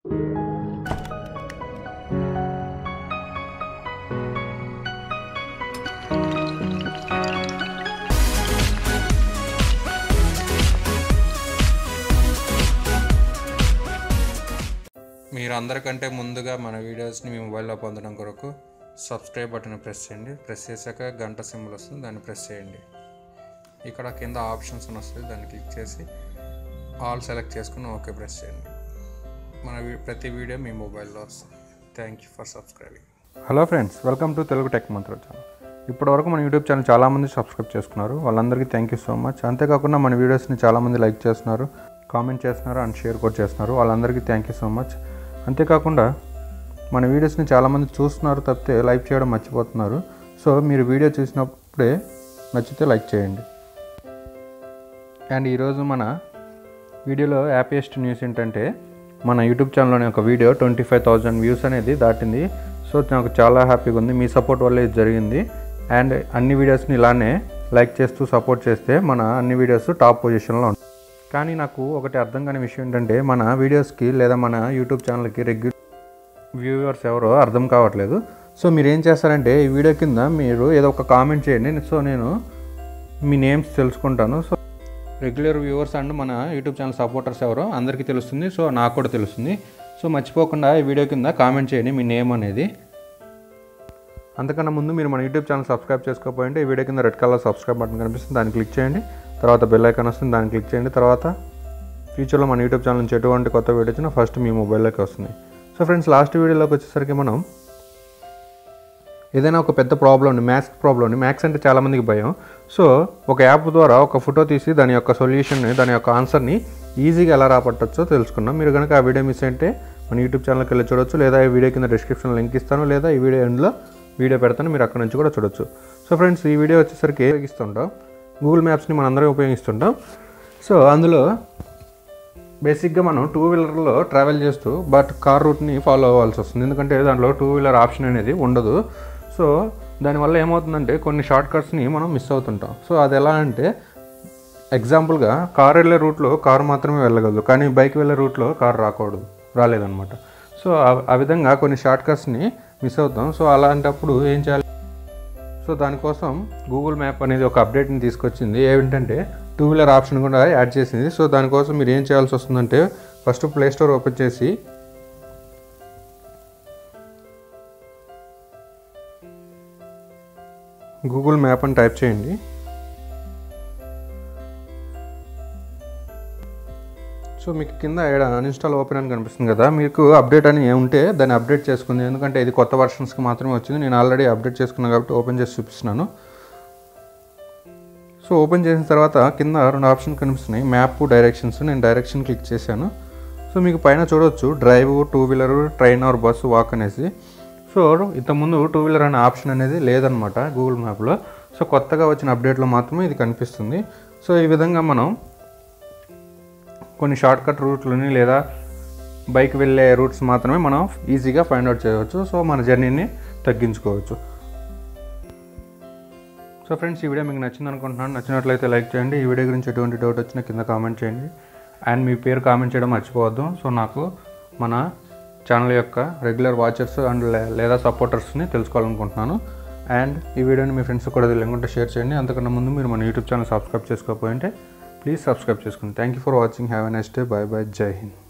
మీరు అందరికంటే ముందుగా మన వీడియోస్ని మీ మొబైల్లో పొందడం కొరకు సబ్స్క్రైబ్ బటన్ ప్రెస్ చేయండి ప్రెస్ చేశాక గంట సింబల్ వస్తుంది దాన్ని ప్రెస్ చేయండి ఇక్కడ కింద ఆప్షన్స్ అని వస్తుంది దాన్ని క్లిక్ చేసి ఆల్ సెలెక్ట్ చేసుకుని ఓకే ప్రెస్ చేయండి మన వీ- ప్రతి వీడియో మీ మొబైల్లో వస్తుంది thank you for subscribing hello friends welcome to Telugu tech mantra channel ఇప్పటివరకు మన యూట్యూబ్ ఛానల్ చాలామంది సబ్స్క్రైబ్ చేసుకున్నారు వాళ్ళందరికీ థ్యాంక్ యూ సో మచ్ అంతేకాకుండా మన వీడియోస్ని చాలామంది లైక్ చేస్తున్నారు కామెంట్ చేస్తున్నారు అండ్ షేర్ కూడా చేస్తున్నారు వాళ్ళందరికీ థ్యాంక్ యూ సో మచ్ అంతేకాకుండా మన వీడియోస్ని చాలామంది చూస్తున్నారు తప్పితే లైక్ చేయడం మర్చిపోతున్నారు సో మీరు వీడియో చూసినప్పుడే నచ్చితే లైక్ చేయండి అండ్ ఈరోజు మన వీడియోలో హ్యాపీయెస్ట్ న్యూస్ ఏంటంటే మన యూట్యూబ్ ఛానల్లోని ఒక video twenty five thousand views అనేది దాటింది సో నాకు చాలా హ్యాపీగా ఉంది మీ సపోర్ట్ వల్ల ఇది జరిగింది అండ్ అన్ని వీడియోస్ని ఇలానే లైక్ చేస్తూ సపోర్ట్ చేస్తే మన అన్ని వీడియోస్ టాప్ పొజిషన్లో ఉంటాయి కానీ నాకు ఒకటి అర్థం కాని విషయం ఏంటంటే మన వీడియోస్కి లేదా మన యూట్యూబ్ ఛానల్కి రెగ్యులర్ వ్యూవర్స్ ఎవరో అర్థం కావట్లేదు సో మీరు ఏం చేస్తారంటే ఈ వీడియో కింద మీరు ఏదో ఒక కామెంట్ చేయండి సో నేను మీ నేమ్స్ తెలుసుకుంటాను సో రెగ్యులర్ వ్యూవర్స్ అండ్ మన యూట్యూబ్ ఛానల్ సపోర్టర్స్ ఎవరో అందరికీ తెలుస్తుంది సో నాకు కూడా తెలుస్తుంది సో మర్చిపోకుండా ఈ వీడియో కింద కామెంట్ చేయండి మీ నేమ్ అనేది అంతకన్నా ముందు మీరు మన యూట్యూబ్ ఛానల్ సబ్స్క్రైబ్ చేసుకోకపోయింటే ఈ వీడియో కింద రెడ్ కలర్ సబ్స్క్రైబ్ బటన్ కనిపిస్తుంది దాన్ని క్లిక్ చేయండి తర్వాత బెల్ ఐకాన్ వస్తుంది దాన్ని క్లిక్ చేయండి తర్వాత ఫ్యూచర్లో మన యూట్యూబ్ ఛానల్ నుంచి ఎటువంటి కొత్త వీడియో వచ్చినా ఫస్ట్ మీ మొబైల్లోకి వస్తుంది సో ఫ్రెండ్స్ లాస్ట్ వీడియోలోకి వచ్చేసరికి మనం ఏదైనా ఒక పెద్ద ప్రాబ్లం ఉంది మ్యాథ్స్ ప్రాబ్లం ఉంది మ్యాథ్స్ అంటే చాలామందికి భయం సో ఒక యాప్ ద్వారా ఒక ఫోటో తీసి దాని యొక్క సొల్యూషన్ని దాని యొక్క ఆన్సర్ని ఈజీగా ఎలా రాబట్టచ్చో తెలుసుకున్నాం మీరు కనుక ఆ వీడియో మిస్ అయితే మన యూట్యూబ్ ఛానల్కి వెళ్ళి చూడొచ్చు లేదా ఈ వీడియో కింద డిస్క్రిప్షన్ లింక్ ఇస్తాను లేదా ఈ వీడియో ఎండ్లో వీడియో పెడతాను మీరు అక్కడ నుంచి కూడా చూడొచ్చు సో ఫ్రెండ్స్ ఈ వీడియో వచ్చేసరికి ఉపయోగిస్తుంటాం గూగుల్ మ్యాప్స్ని మనందరం ఉపయోగిస్తుంటాం సో అందులో బేసిక్గా మనం టూ వీలర్లో ట్రావెల్ చేస్తూ బట్ కార్ రూట్ని ఫాలో అవ్వాల్సి వస్తుంది ఎందుకంటే దాంట్లో టూ వీలర్ ఆప్షన్ అనేది ఉండదు సో దానివల్ల ఏమవుతుందంటే కొన్ని షార్ట్ కట్స్ని మనం మిస్ అవుతుంటాం సో అది ఎలా అంటే ఎగ్జాంపుల్గా కార్ వెళ్ళే రూట్లో కారు మాత్రమే వెళ్ళగలదు కానీ బైక్ వెళ్ళే రూట్లో కారు రాకూడదు రాలేదన్నమాట సో ఆ- ఆ విధంగా కొన్ని షార్ట్ కట్స్ని మిస్ అవుతాం సో అలాంటప్పుడు ఏం చేయాలి సో దానికోసం గూగుల్ మ్యాప్ అనేది ఒక అప్డేట్ని తీసుకొచ్చింది ఏంటంటే టూ వీలర్ ఆప్షన్ కూడా యాడ్ చేసింది సో దానికోసం మీరు ఏం చేయాల్సి వస్తుందంటే ఫస్ట్ ప్లే స్టోర్ ఓపెన్ చేసి గూగుల్ మ్యాప్ అని టైప్ చేయండి సో మీకు కింద అన్ఇన్స్టాల్ ఓపెన్ అని కనిపిస్తుంది కదా మీకు అప్డేట్ అని ఉంటే దాన్ని అప్డేట్ చేసుకుంది ఎందుకంటే ఇది కొత్త వర్షన్స్కి మాత్రమే వచ్చింది నేను ఆల్రెడీ అప్డేట్ చేసుకున్నాను కాబట్టి ఓపెన్ చేసి చూపిస్తున్నాను సో ఓపెన్ చేసిన తర్వాత కింద రెండు ఆప్షన్ కనిపిస్తున్నాయి మ్యాప్ డైరెక్షన్స్ నేను డైరెక్షన్ క్లిక్ చేశాను సో మీకు పైన చూడొచ్చు drive two wheeler train or bus walk అనేసి సో ఇంతకుముందు టూ వీలర్ అనే ఆప్షన్ అనేది లేదనమాట గూగుల్ మ్యాప్లో సో కొత్తగా వచ్చిన అప్డేట్లో మాత్రమే ఇది కనిపిస్తుంది సో ఈ విధంగా మనం కొన్ని షార్ట్ కట్ రూట్లని లేదా బైక్ వెళ్ళే రూట్స్ మాత్రమే మనం ఈజీగా ఫైండ్ అవుట్ చేయవచ్చు సో మన జర్నీని తగ్గించుకోవచ్చు సో ఫ్రెండ్స్ ఈ వీడియో మీకు నచ్చింది అనుకుంటున్నాను నచ్చినట్లయితే లైక్ చేయండి ఈ వీడియో గురించి ఎటువంటి డౌట్ వచ్చినా కింద కామెంట్ చేయండి అండ్ మీ పేరు కామెంట్ చేయడం మర్చిపోవద్దు సో నాకు మన ఛానల్ యొక్క రెగ్యులర్ వాచర్స్ అండ్ లేదా సపోర్టర్స్ని తెలుసుకోవాలనుకుంటున్నాను అండ్ ఈ వీడియోని మీ ఫ్రెండ్స్ కూడా లేకుంటే షేర్ చేయండి అంతకన్నా ముందు మీరు మన యూట్యూబ్ ఛానల్ సబ్స్క్రైబ్ చేసుకోకపోయింటే ప్లీజ్ సబ్స్క్రైబ్ చేసుకోండి thank you for watching have a next day bye bye Jai Hind